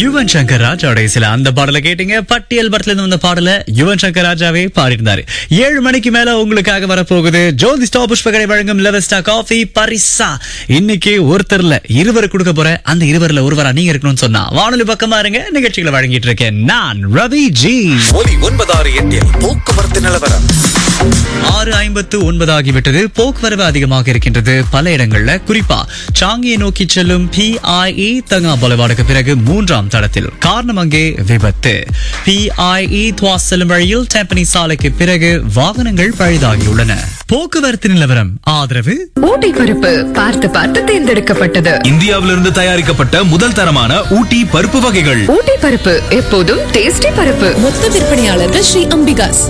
யுவன் சங்கர் ராஜாவுடைய சில அந்த பாடலை கேட்டீங்க பட்டியல் படத்துல இருந்து வந்த பாடல யுவன் சங்கர் ராஜாவே பாடியிருந்தாரு ஏழு மணிக்கு மேல உங்களுக்காக வரப்போகுது ஜோதி ஸ்டாப் புஷ்பகடை வழங்கும் லெவஸ்டா காஃபி பரிசா இன்னைக்கு ஒருத்தர்ல இருவர் கொடுக்க போற அந்த இருவர்ல ஒருவரா நீங்க இருக்கணும்னு சொன்னா வானொலி பக்கமா இருங்க நிகழ்ச்சிகளை வழங்கிட்டு இருக்கேன் நான் ரவி ஜி ஒலி ஒன்பதாறு எட்டில் போக்குவரத்து நிலவரம் ஆறு ஐம்பத்து ஒன்பது ஆகிவிட்டது போக்குவரவு அதிகமாக இருக்கின்றது பல இடங்கள்ல குறிப்பா சாங்கியை நோக்கி செல்லும் பிஐஇ தங்கா பொலவாடுக்கு பிறகு மூன்றாம் தளத்தில் காரணம் அங்கே விபத்து பிஐஇ துவாஸ் செல்லும் வழியில் டெம்பனி சாலைக்கு பிறகு வாகனங்கள் பழுதாகியுள்ளன போக்குவரத்து நிலவரம் ஆதரவு ஊட்டி பருப்பு பார்த்து பார்த்து தேர்ந்தெடுக்கப்பட்டது இந்தியாவிலிருந்து தயாரிக்கப்பட்ட முதல் தரமான ஊட்டி பருப்பு வகைகள் ஊட்டி பருப்பு எப்போதும் டேஸ்டி பருப்பு மொத்த விற்பனையாளர்கள் ஸ்ரீ அம்பிகாஸ்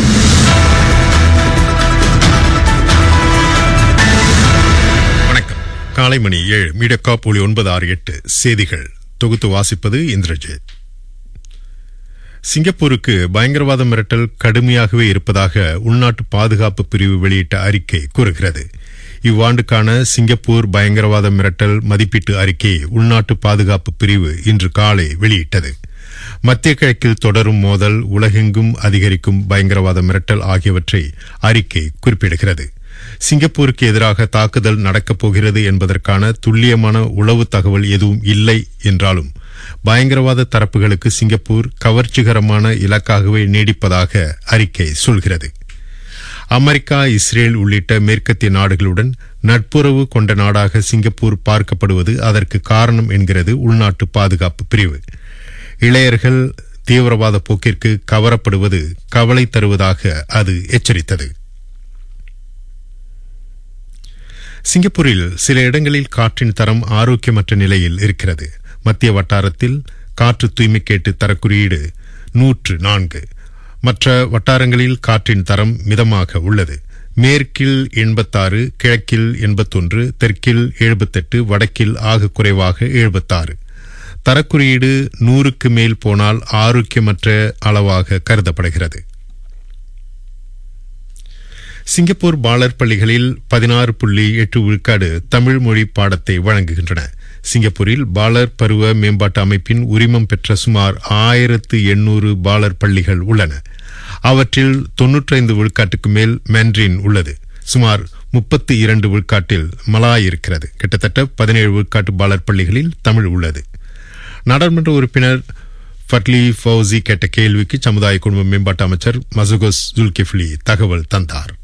வணக்கம் காலை மணி ஏழு மீடியா புள்ளி ஒன்பது ஆறு எட்டு செய்திகள் தொகுத்து வாசிப்பது இந்திரஜித் சிங்கப்பூருக்கு பயங்கரவாத மிரட்டல் கடுமையாகவே இருப்பதாக உள்நாட்டு பாதுகாப்பு பிரிவு வெளியிட்ட அறிக்கை கூறுகிறது இவ்வாண்டுக்கான சிங்கப்பூர் பயங்கரவாத மிரட்டல் மதிப்பீட்டு அறிக்கையை உள்நாட்டு பாதுகாப்பு பிரிவு இன்று காலை வெளியிட்டது மத்திய கிழக்கில் தொடரும் மோதல் உலகெங்கும் அதிகரிக்கும் பயங்கரவாத மிரட்டல் ஆகியவற்றை அறிக்கை குறிப்பிடுகிறது சிங்கப்பூருக்கு எதிராக தாக்குதல் நடக்கப் போகிறது என்பதற்கான துல்லியமான உளவு தகவல் எதுவும் இல்லை என்றாலும் பயங்கரவாத தரப்புகளுக்கு சிங்கப்பூர் கவர்ச்சிகரமான இலக்காகவே நீடிப்பதாக அறிக்கை சொல்கிறது அமெரிக்கா இஸ்ரேல் உள்ளிட்ட மேற்கத்திய நாடுகளுடன் நட்புறவு கொண்ட நாடாக சிங்கப்பூர் பார்க்கப்படுவது அதற்கு காரணம் என்கிறது உள்நாட்டு பாதுகாப்பு பிரிவு இளையர்கள் தீவிரவாத போக்கிற்கு கவரப்படுவது கவலை தருவதாக அது எச்சரித்தது சிங்கப்பூரில் சில இடங்களில் காற்றின் தரம் ஆரோக்கியமற்ற நிலையில் இருக்கிறது மத்திய வட்டாரத்தில் காற்று தூய்மை கேட்டு தரக்குறியீடு நூற்று நான்கு மற்ற வட்டாரங்களில் காற்றின் தரம் மிதமாக உள்ளது மேற்கில் எண்பத்தாறு கிழக்கில் எண்பத்தொன்று தெற்கில் எழுபத்தெட்டு வடக்கில் ஆக குறைவாக எழுபத்தாறு தரக்குறியீடு நூறுக்கு மேல் போனால் ஆரோக்கியமற்ற அளவாக கருதப்படுகிறது சிங்கப்பூர் பாலர் பள்ளிகளில் பதினாறு புள்ளி எட்டு விழுக்காடு தமிழ் மொழி பாடத்தை வழங்குகின்றன சிங்கப்பூரில் பாலர் பருவ மேம்பாட்டு அமைப்பின் உரிமம் பெற்ற சுமார் ஆயிரத்து எண்ணூறு பாலர் பள்ளிகள் உள்ளன அவற்றில் தொன்னூற்றைந்து விழுக்காட்டுக்கு மேல் மென்றின் உள்ளது சுமார் முப்பத்தி இரண்டு விழுக்காட்டில் மலாய் இருக்கிறது கிட்டத்தட்ட பதினேழு விழுக்காட்டு பாலர் பள்ளிகளில் தமிழ் உள்ளது நாடாளுமன்ற உறுப்பினர் ஃபட்லி ஃபவுசி கேட்ட கேள்விக்கு சமுதாய குடும்ப மேம்பாட்டு அமைச்சர் மசுகோஸ் ஜுல்கிஃப்லி தகவல் தந்தார்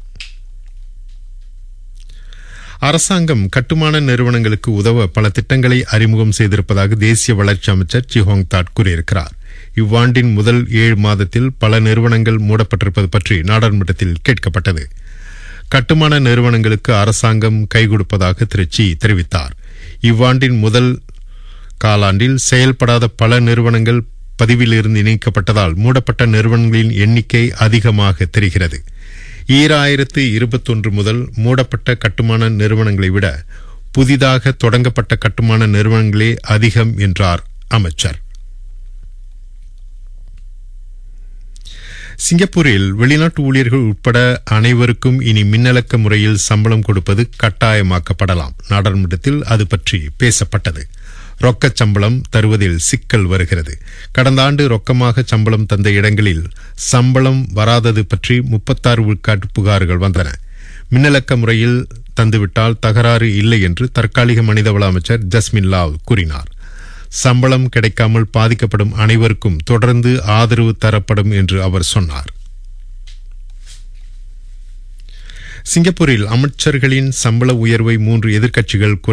அரசாங்கம் கட்டுமான நிறுவனங்களுக்கு உதவ பல திட்டங்களை அறிமுகம் செய்திருப்பதாக தேசிய வளர்ச்சி அமைச்சர் சிஹோங் தாட் கூறியிருக்கிறார் இவ்வாண்டின் முதல் ஏழு மாதத்தில் பல நிறுவனங்கள் மூடப்பட்டிருப்பது பற்றி நாடாளுமன்றத்தில் கேட்கப்பட்டது கட்டுமான நிறுவனங்களுக்கு அரசாங்கம் கை கொடுப்பதாக திரு சி தெரிவித்தார் இவ்வாண்டின் முதல் காலாண்டில் செயல்படாத பல நிறுவனங்கள் பதிவிலிருந்து இணைக்கப்பட்டதால் மூடப்பட்ட நிறுவனங்களின் எண்ணிக்கை அதிகமாக தெரிகிறது ஈராயிரத்து இருபத்தொன்று முதல் மூடப்பட்ட கட்டுமான நிறுவனங்களை விட புதிதாக தொடங்கப்பட்ட கட்டுமான நிறுவனங்களே அதிகம் என்றார் அமைச்சர் சிங்கப்பூரில் வெளிநாட்டு ஊழியர்கள் உட்பட அனைவருக்கும் இனி மின்னலக்க முறையில் சம்பளம் கொடுப்பது கட்டாயமாக்கப்படலாம் நாடாளுமன்றத்தில் அது பற்றி பேசப்பட்டது ரொக்கச் சம்பளம் தருவதில் சிக்கல் வருகிறது கடந்த ஆண்டு ரொக்கமாக சம்பளம் தந்த இடங்களில் சம்பளம் வராதது பற்றி முப்பத்தாறு விழுக்காட்டு புகார்கள் வந்தன மின்னலக்க முறையில் தந்துவிட்டால் தகராறு இல்லை என்று தற்காலிக மனிதவள அமைச்சர் ஜஸ்மின் லாவ் கூறினார் சம்பளம் கிடைக்காமல் பாதிக்கப்படும் அனைவருக்கும் தொடர்ந்து ஆதரவு தரப்படும் என்று அவர் சொன்னார் சிங்கப்பூரில் அமைச்சர்களின் சம்பள உயர்வை மூன்று எதிர்க்கட்சிகள்